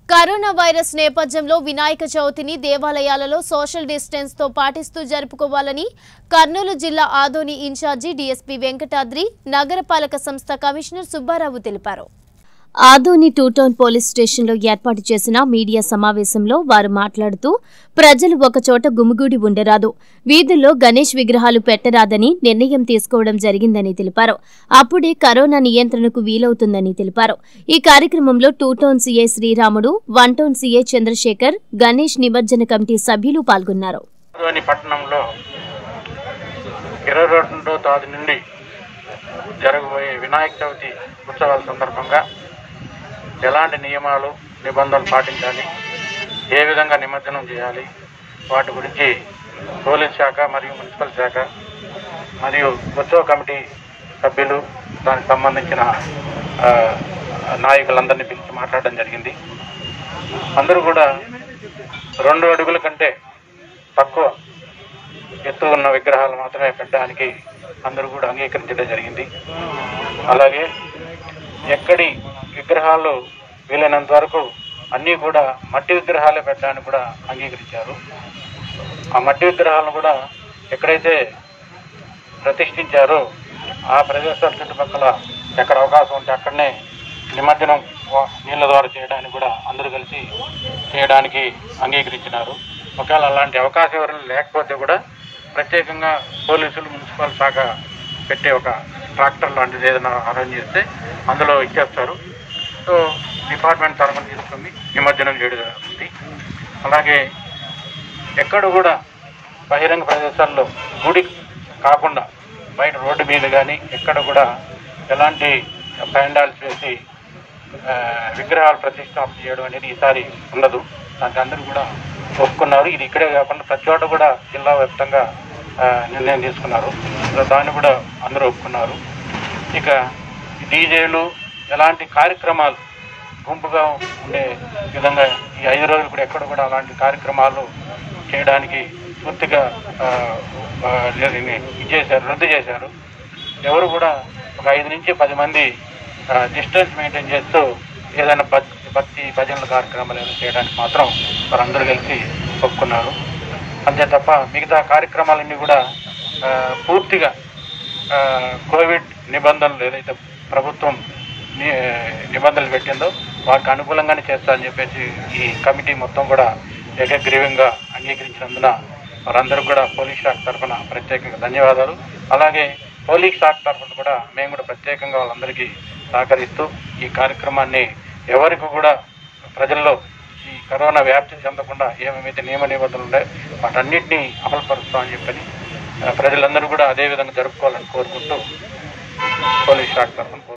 corona virus నేపథ్యంలో వినాయక చవితిని దేవాలయాలలో social distance తో పాటిస్తూ జరుపుకోవాలని కర్నూలు జిల్లా ఆదోని ఇన్ఛార్జి డీఎస్పీ వెంకటాద్రి నగరపాలక సంస్థ కమిషనర్ సుబ్బారావు తెలిపారు ఆదోని టూ టౌన్ పోలీస్ స్టేషన్లో ఏర్పాటు చేసిన మీడియా సమావేశంలో వారు మాట్లాడుతూ ప్రజలు ఒకచోట గుమిగూడి ఉండరాదు వీధుల్లో గణేష్ విగ్రహాలు పెట్టరాదని నిర్ణయం తీసుకోవడం జరిగిందని తెలిపారు అప్పుడే కరోనా నియంత్రణకు వీలవుతుందని తెలిపారు ఈ కార్యక్రమంలో two town CI Sriramudu one town CI Chandrasekhar Ganesh నిమజ్జన కమిటీ సభ్యులు పాల్గొన్నారు ఆదోని పట్టణంలో ఇరవై రెండో తారీఖు నుండి జరగబోయే వినాయక చవితి ఉత్సవాల సందర్భంగా ఎలాంటి నియమాలు నిబంధనలు పాటించాలి ఏ విధంగా నిమజ్జనం చేయాలి వాటి గురించి పోలీస్ శాఖ మరియు మున్సిపల్ శాఖ మరియు ఉత్సవ కమిటీ సభ్యులు దానికి సంబంధించిన ఆ, నాయకులందరినీ పిలిచి మాట్లాడడం జరిగింది అందరూ కూడా రెండు అడుగుల కంటే తక్కువ ఎత్తు ఉన్న విగ్రహాలు మాత్రమే పెట్టడానికి అందరూ కూడా అంగీకరించడం జరిగింది అలాగే ఎక్కడి విగ్రహాలు వీలైనంత వరకు అన్నీ కూడా మట్టి విగ్రహాలే పెట్టడానికి కూడా అంగీకరించారు ఆ మట్టి విగ్రహాలను కూడా ఎక్కడైతే ప్రతిష్ఠించారో ఆ ప్రదేశాల చుట్టుపక్కల ఎక్కడ అవకాశం ఉంటే అక్కడనే నిమజ్జనం వా- నీళ్ళ ద్వారా చేయడానికి కూడా అందరూ కలిసి చేయడానికి అంగీకరించినారు ఒకవేళ అలాంటి అవకాశం ఎవరైనా లేకపోతే కూడా ప్రత్యేకంగా పోలీసులు మున్సిపల్ శాఖ పెట్టే ఒక ట్రాక్టర్ లాంటిది ఏదైనా అరేంజ్ చేస్తే అందులో ఇచ్చేస్తారు సో డిపార్ట్మెంట్ తరఫున తీసుకొని నిమజ్జనం చేయడం జరుగుతుంది అలాగే ఎక్కడ కూడా బహిరంగ ప్రదేశాల్లో గుడి కాకుండా బయట రోడ్డు మీద కానీ ఎక్కడ కూడా ఎలాంటి పెండాల్స్ వేసి ఆ, విగ్రహాలు ప్రతిష్టాపన చేయడం అనేది ఈసారి ఉండదు దానికి అందరూ కూడా ఒప్పుకున్నారు ఇది ఇక్కడే కాకుండా ప్రతి చోట కూడా జిల్లా వ్యాప్తంగా ఆ, నిర్ణయం తీసుకున్నారు సో దాన్ని కూడా అందరూ ఒప్పుకున్నారు ఇక డీజేలు ఎలాంటి కార్యక్రమాలు గుంపుగా ఉండే విధంగా ఈ ఐదు రోజులు కూడా ఎక్కడ కూడా అలాంటి కార్యక్రమాలు చేయడానికి పూర్తిగా ఆ, ఆ, దీన్ని ఇచ్చేశారు రద్దు చేశారు ఎవరు కూడా ఒక ఐదు నుంచి పది మంది డిస్టెన్స్ మెయింటైన్ చేస్తూ ఏదైనా భక్తి భక్తి భజనల కార్యక్రమాలు ఏమైనా చేయడానికి మాత్రం వారందరూ కలిసి ఒప్పుకున్నారు అంతే తప్ప మిగతా కార్యక్రమాలన్నీ కూడా ఆ, పూర్తిగా ఆ, కోవిడ్ నిబంధనలు ఏదైతే ప్రభుత్వం ని- నిబంధనలు పెట్టిందో వాటికి అనుకూలంగానే చేస్తారని చెప్పేసి ఈ కమిటీ మొత్తం కూడా ఏకగ్రీవంగా అంగీకరించినందున వారందరూ కూడా పోలీస్ శాఖ తరఫున ప్రత్యేకంగా ధన్యవాదాలు అలాగే పోలీస్ శాఖ తరఫున కూడా మేము కూడా ప్రత్యేకంగా వాళ్ళందరికీ సహకరిస్తూ ఈ కార్యక్రమాన్ని ఎవరికి కూడా ప్రజల్లో ఈ కరోనా వ్యాప్తి చెందకుండా ఏమేమైతే నియమ నిబంధనలు ఉన్నాయో వాటన్నిటినీ అమలుపరుస్తామని చెప్పని ఆ, ప్రజలందరూ కూడా అదే విధంగా జరుపుకోవాలని కోరుకుంటూ పోలీస్ శాఖ తరఫున